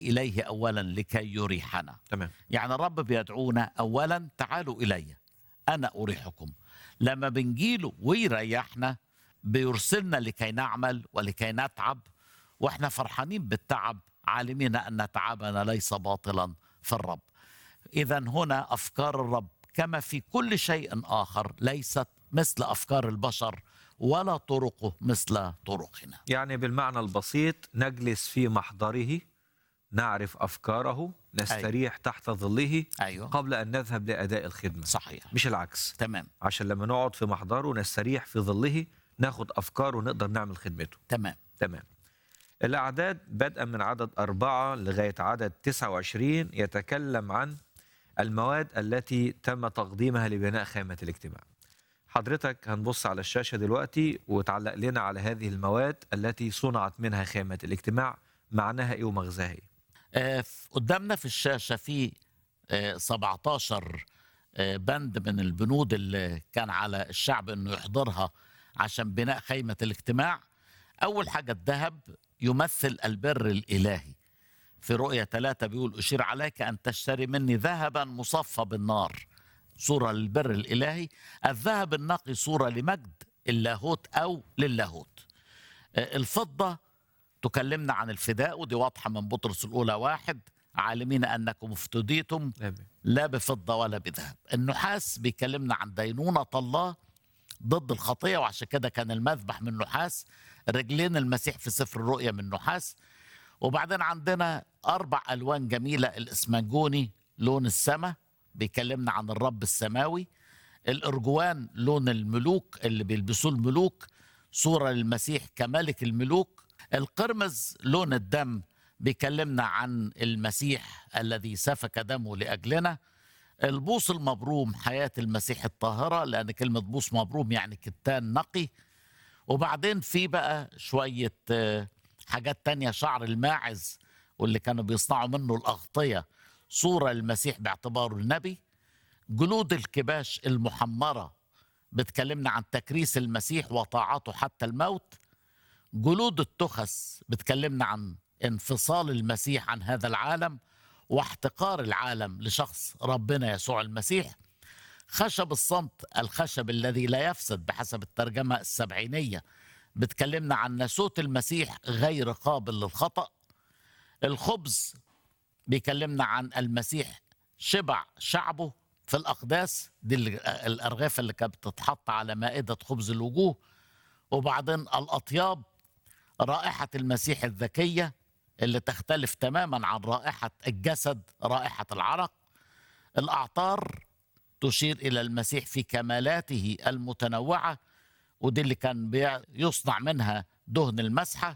إليه أولا لكي يريحنا تمام يعني الرب بيدعونا أولا تعالوا إلي أنا أريحكم لما بنجيله ويريحنا بيرسلنا لكي نعمل ولكي نتعب واحنا فرحانين بالتعب عالمين أن تعبنا ليس باطلا في الرب إذا هنا أفكار الرب كما في كل شيء آخر ليست مثل أفكار البشر ولا طرقه مثل طرقنا يعني بالمعنى البسيط نجلس في محضره نعرف أفكاره نستريح تحت ظله أيوه قبل أن نذهب لأداء الخدمة صحيح مش العكس تمام عشان لما نقعد في محضره نستريح في ظله ناخد أفكاره ونقدر نعمل خدمته تمام تمام الأعداد بدءا من عدد أربعة لغاية عدد 29 يتكلم عن المواد التي تم تقديمها لبناء خيمة الاجتماع حضرتك هنبص على الشاشة دلوقتي وتعلق لنا على هذه المواد التي صنعت منها خيمة الاجتماع معناها إيه ومغزاها إيه آه، ف- قدامنا في الشاشة في آه، 17 آه، بند من البنود اللي كان على الشعب انه يحضرها عشان بناء خيمة الاجتماع اول حاجة الذهب يمثل البر الالهي في رؤية ثلاثة بيقول أشير عليك أن تشتري مني ذهبا مصفى بالنار صورة للبر الإلهي الذهب النقي صورة لمجد اللاهوت أو للاهوت آه، الفضة تكلمنا عن الفداء ودي واضحة من بطرس الأولى واحد عالمين أنكم افتديتم آمين. لا بفضة ولا بذهب النحاس بيكلمنا عن دينونة الله ضد الخطية وعشان كده كان المذبح من نحاس رجلين المسيح في سفر الرؤيا من نحاس وبعدين عندنا أربع ألوان جميلة الإسمنجوني لون السماء بيكلمنا عن الرب السماوي الأرجوان لون الملوك اللي بيلبسوه الملوك صورة للمسيح كملك الملوك القرمز لون الدم بيكلمنا عن المسيح الذي سفك دمه لأجلنا البوص المبروم حياة المسيح الطاهرة لأن كلمة بوص مبروم يعني كتان نقي وبعدين في بقى شوية آه، حاجات تانية شعر الماعز واللي كانوا بيصنعوا منه الأغطية صورة المسيح باعتباره النبي جلود الكباش المحمرة بتكلمنا عن تكريس المسيح وطاعته حتى الموت جلود التخس بتكلمنا عن انفصال المسيح عن هذا العالم واحتقار العالم لشخص ربنا يسوع المسيح خشب الصمت الخشب الذي لا يفسد بحسب الترجمة السبعينية بتكلمنا عن ناسوت المسيح غير قابل للخطأ الخبز بيكلمنا عن المسيح شبع شعبه في الأقداس دي اللي- الأرغاف اللي كانت بتتحط على مائدة خبز الوجوه وبعدين الأطياب رائحة المسيح الذكية اللي تختلف تماما عن رائحة الجسد رائحة العرق الأعطار تشير إلى المسيح في كمالاته المتنوعة ودي اللي كان بيع- يصنع منها دهن المسحة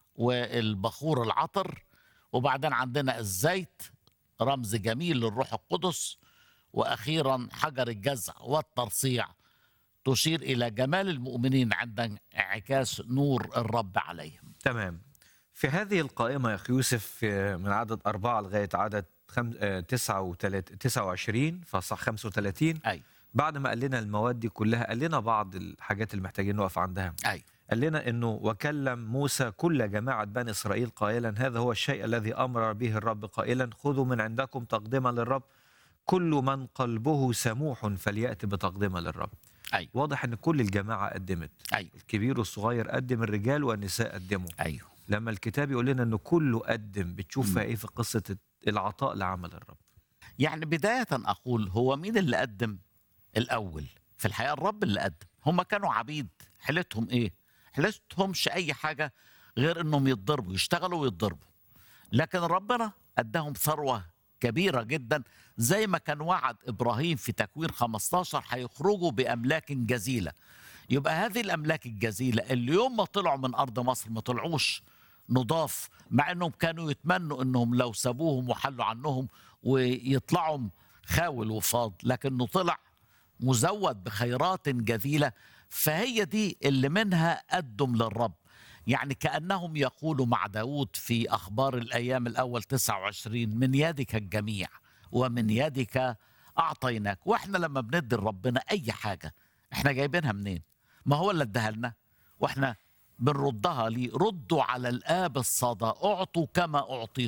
والبخور العطر وبعدين عندنا الزيت رمز جميل للروح القدس وأخيرا حجر الجزع والترصيع تشير إلى جمال المؤمنين عند انعكاس نور الرب عليهم تمام في هذه القائمة يا أخي يوسف آه، من عدد أربعة لغاية عدد خم... آه، تسعة وتلات... تسعة وعشرين فصح خمسة وتلاتين أي بعد ما قال لنا المواد دي كلها قال لنا بعض الحاجات اللي محتاجين نقف عندها أي قال لنا انه وكلم موسى كل جماعه بني اسرائيل قائلا هذا هو الشيء الذي امر به الرب قائلا خذوا من عندكم تقدمه للرب كل من قلبه سموح فلياتي بتقدمه للرب أي واضح ان كل الجماعه قدمت أي الكبير والصغير قدم الرجال والنساء قدموا أيوه لما الكتاب يقول لنا انه كله قدم بتشوف فيها ايه في قصه العطاء لعمل الرب يعني بداية أقول هو مين اللي قدم الأول في الحقيقة الرب اللي قدم هم كانوا عبيد حيلتهم إيه حيلتهمش أي حاجة غير إنهم يتضربوا يشتغلوا ويتضربوا لكن ربنا أداهم ثروة كبيرة جدا زي ما كان وعد إبراهيم في تكوين 15 هيخرجوا بأملاك جزيلة يبقى هذه الأملاك الجزيلة اللي يوم ما طلعوا من أرض مصر ما طلعوش نضاف مع انهم كانوا يتمنوا انهم لو سابوهم وحلوا عنهم ويطلعوا خاول وفاض لكنه طلع مزود بخيرات جزيله فهي دي اللي منها قدم للرب يعني كانهم يقولوا مع داود في اخبار الايام الاول 29 من يدك الجميع ومن يدك اعطيناك واحنا لما بندي لربنا اي حاجه احنا جايبينها منين ما هو اللي اداها لنا واحنا بنردها ليه ردوا على الآب الصدى اعطوا كما أعطي